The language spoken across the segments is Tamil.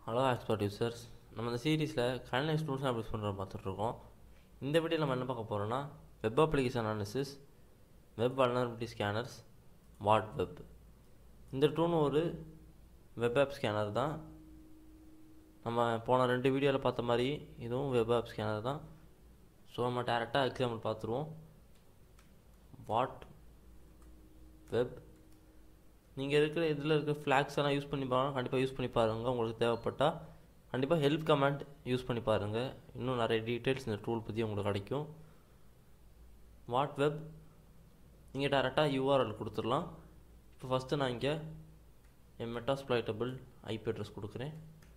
ஹலோ எக்ஸ்பர்ட் யூசர்ஸ் நம்ம இந்த சீரீஸில் கனெக்ட் டூல்ஸ் யூஸ் பண்ணுற பார்த்துட்ருக்கோம் இந்த வீடியோ நம்ம என்ன பார்க்க போகிறோம்னா web application analysis web vulnerability scanners what web இந்த டூன் ஒரு வெப் ஆப் ஸ்கேனர் தான் நம்ம போன ரெண்டு வீடியோவில் பார்த்த மாதிரி இதுவும் வெப் ஆப் ஸ்கேனர் தான் ஸோ நம்ம டேரெக்டாக எக்ஸாம்பிள் பார்த்துருவோம் வாட் வெப் நீங்கள் இருக்கிற இதில் இருக்க ஃப்ளாக்ஸ் எல்லாம் யூஸ் பண்ணி பாருங்கள் கண்டிப்பாக யூஸ் பண்ணி பாருங்கள் உங்களுக்கு தேவைப்பட்டால் கண்டிப்பாக ஹெல்ப் கமெண்ட் யூஸ் பண்ணி பாருங்கள் இன்னும் நிறைய டீட்டெயில்ஸ் இந்த டூல் பற்றி உங்களுக்கு கிடைக்கும் வாட் வெப் நீங்கள் டேரெக்டாக யூஆர்எல் கொடுத்துடலாம் இப்போ ஃபஸ்ட்டு நான் இங்கே என் மெட்டாஸ்பிளைட்டபிள் ஐபி அட்ரஸ் கொடுக்குறேன்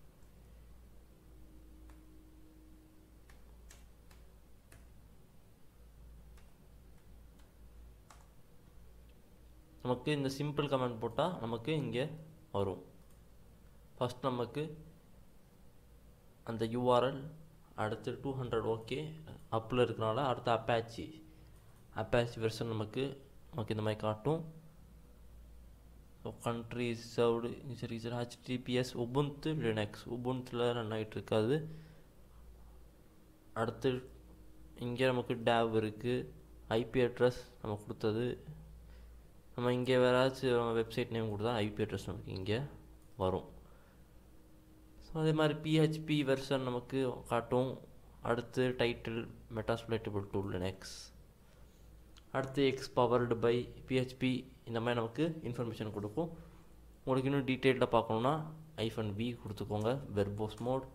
நமக்கு இந்த சிம்பிள் கமெண்ட் போட்டால் நமக்கு இங்கே வரும் ஃபஸ்ட் நமக்கு அந்த யூஆர்எல் அடுத்து டூ ஹண்ட்ரட் ஓகே அப்பில் இருக்கிறனால அடுத்து அப்பாச்சி அப்பாச்சி வெர்ஷன் நமக்கு நமக்கு இந்த மாதிரி காட்டும் ஸோ கண்ட்ரி சர்வ்டு ரீசர் ஹெச்டிபிஎஸ் உபுந்து லினக்ஸ் உபுந்தில் ரன் ஆகிட்டு இருக்காது அடுத்து இங்கே நமக்கு டேவ் இருக்குது ஐபி அட்ரஸ் நம்ம கொடுத்தது நம்ம இங்கே வேறு ஏதாச்சும் வெப்சைட் நேம் கொடுத்தா ஐபி அட்ரஸ் நமக்கு இங்கே வரும் ஸோ அதே மாதிரி பிஹெச்பி வெர்ஷன் நமக்கு காட்டும் அடுத்து டைட்டில் மெட்டாஸ்பிளேட்டபிள் டூல் லினக்ஸ் அடுத்து எக்ஸ் பவர்டு பை பிஹெச்பி இந்த மாதிரி நமக்கு இன்ஃபர்மேஷன் கொடுக்கும் உங்களுக்கு இன்னும் டீட்டெயில்டாக பார்க்கணுன்னா ஐஃபன் வி கொடுத்துக்கோங்க வெர்போஸ் மோட்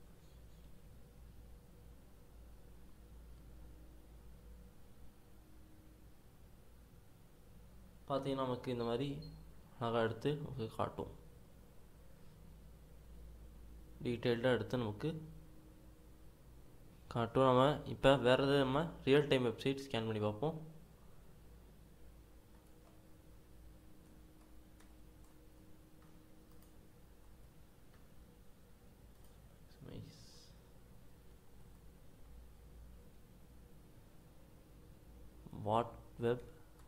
பார்த்தீங்கன்னா நமக்கு இந்த மாதிரி அழகாக எடுத்து நமக்கு காட்டும் டீட்டெயில்டாக எடுத்து நமக்கு காட்டும் நம்ம இப்போ வேறு எதாவது நம்ம ரியல் டைம் வெப்சைட் ஸ்கேன் பண்ணி பார்ப்போம் what web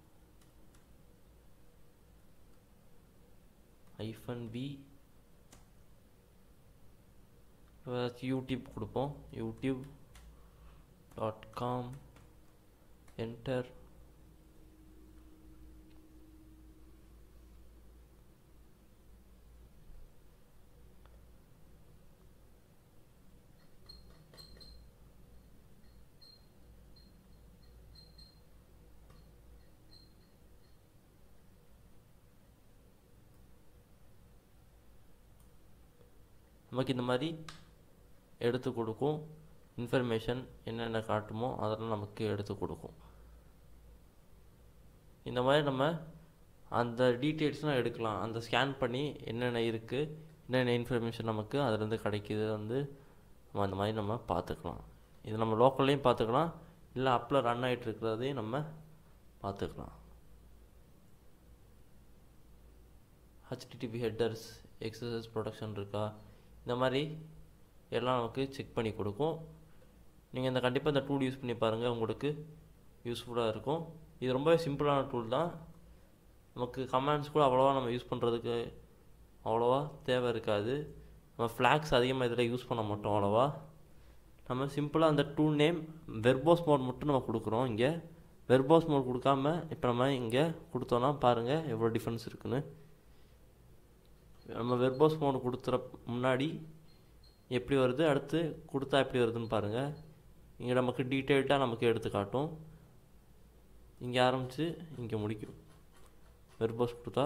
hyphen v YouTube கொடுப்போம் யூடியூப் டாட் காம் என்டர் நமக்கு இந்த மாதிரி எடுத்து கொடுக்கும் இன்ஃபர்மேஷன் என்னென்ன காட்டுமோ அதெல்லாம் நமக்கு எடுத்து கொடுக்கும் இந்த மாதிரி நம்ம அந்த டீட்டெயில்ஸ்லாம் எடுக்கலாம் அந்த ஸ்கேன் பண்ணி என்னென்ன இருக்குது என்னென்ன இன்ஃபர்மேஷன் நமக்கு அதுலேருந்து கிடைக்கிது வந்து நம்ம அந்த மாதிரி நம்ம பார்த்துக்கலாம் இது நம்ம லோக்கல்லையும் பார்த்துக்கலாம் இல்லை அப்பில் ரன் ஆகிட்டு இருக்கிறதையும் நம்ம பார்த்துக்கலாம் ஹச்டிடிபி ஹெட்டர்ஸ் எக்ஸசைஸ் ப்ரொடக்ஷன் இருக்கா இந்த மாதிரி எல்லாம் நமக்கு செக் பண்ணி கொடுக்கும் நீங்கள் இந்த கண்டிப்பாக இந்த டூல் யூஸ் பண்ணி பாருங்கள் உங்களுக்கு யூஸ்ஃபுல்லாக இருக்கும் இது ரொம்பவே சிம்பிளான டூல் தான் நமக்கு கமெண்ட்ஸ் கூட அவ்வளோவா நம்ம யூஸ் பண்ணுறதுக்கு அவ்வளோவா தேவை இருக்காது நம்ம ஃப்ளாக்ஸ் அதிகமாக இதில் யூஸ் பண்ண மாட்டோம் அவ்வளோவா நம்ம சிம்பிளாக அந்த டூல் நேம் வெர்போஸ் மோட் மட்டும் நம்ம கொடுக்குறோம் இங்கே வெர்போஸ் மோட் கொடுக்காம இப்போ நம்ம இங்கே கொடுத்தோன்னா பாருங்கள் எவ்வளோ டிஃப்ரென்ஸ் இருக்குன்னு நம்ம வெர்போஸ் மோட் கொடுத்துற முன்னாடி எப்படி வருது அடுத்து கொடுத்தா எப்படி வருதுன்னு பாருங்கள் இங்கே நமக்கு டீட்டெயில்டாக நமக்கு எடுத்து காட்டும் இங்கே ஆரம்பித்து இங்கே முடிக்கும் வெர்போஸ் கொடுத்தா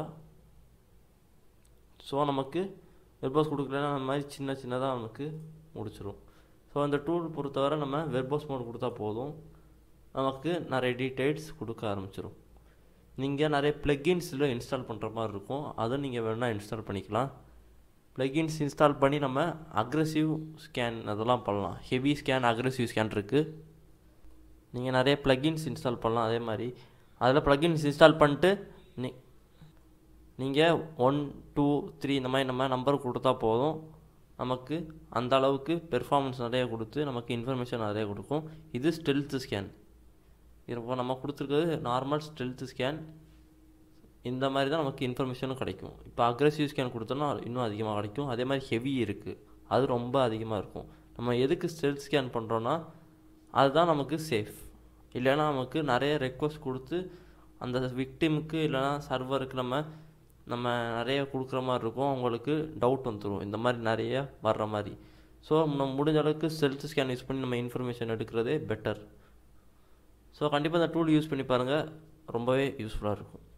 ஸோ நமக்கு வெர்போஸ் கொடுக்கலன்னா அந்த மாதிரி சின்ன சின்னதாக நமக்கு முடிச்சிடும் ஸோ அந்த டூல் பொறுத்தவரை நம்ம வெர்போஸ் மோட் கொடுத்தா போதும் நமக்கு நிறைய டீட்டெயில்ஸ் கொடுக்க ஆரம்பிச்சிடும் நீங்கள் நிறைய ப்ளக்கின்ஸில் இன்ஸ்டால் பண்ணுற மாதிரி இருக்கும் அதை நீங்கள் வேணால் இன்ஸ்டால் பண்ணிக்கலாம் ப்ளக்கின்ஸ் இன்ஸ்டால் பண்ணி நம்ம அக்ரெசிவ் ஸ்கேன் அதெல்லாம் பண்ணலாம் ஹெவி ஸ்கேன் அக்ரெசிவ் ஸ்கேன் இருக்குது நீங்கள் நிறைய ப்ளக்கின்ஸ் இன்ஸ்டால் பண்ணலாம் அதே மாதிரி அதில் ப்ளக்கின்ஸ் இன்ஸ்டால் பண்ணிட்டு நீ நீங்கள் ஒன் டூ த்ரீ இந்த மாதிரி நம்ம நம்பர் கொடுத்தா போதும் நமக்கு அந்த அளவுக்கு பெர்ஃபார்மன்ஸ் நிறைய கொடுத்து நமக்கு இன்ஃபர்மேஷன் நிறைய கொடுக்கும் இது ஸ்டெல்த் ஸ்கேன் இப்போ நம்ம கொடுத்துருக்கிறது நார்மல் ஸ்டெல்த் ஸ்கேன் இந்த மாதிரி தான் நமக்கு இன்ஃபர்மேஷனும் கிடைக்கும் இப்போ அக்ரெசிவ் ஸ்கேன் கொடுத்தோன்னா இன்னும் அதிகமாக கிடைக்கும் அதே மாதிரி ஹெவி இருக்குது அது ரொம்ப அதிகமாக இருக்கும் நம்ம எதுக்கு ஸ்டெல்த் ஸ்கேன் பண்ணுறோன்னா அதுதான் நமக்கு சேஃப் இல்லைன்னா நமக்கு நிறைய ரெக்வஸ்ட் கொடுத்து அந்த விக்டிமுக்கு இல்லைனா சர்வருக்கு நம்ம நம்ம நிறைய கொடுக்குற மாதிரி இருக்கும் அவங்களுக்கு டவுட் வந்துடும் இந்த மாதிரி நிறைய வர்ற மாதிரி ஸோ நம்ம முடிஞ்ச அளவுக்கு செல்ஃப் ஸ்கேன் யூஸ் பண்ணி நம்ம இன்ஃபர்மேஷன் எடுக்கிறதே பெட்டர் ஸோ கண்டிப்பாக இந்த டூல் யூஸ் பண்ணி பாருங்கள் ரொம்பவே யூஸ்ஃபுல்லாக இருக்கும்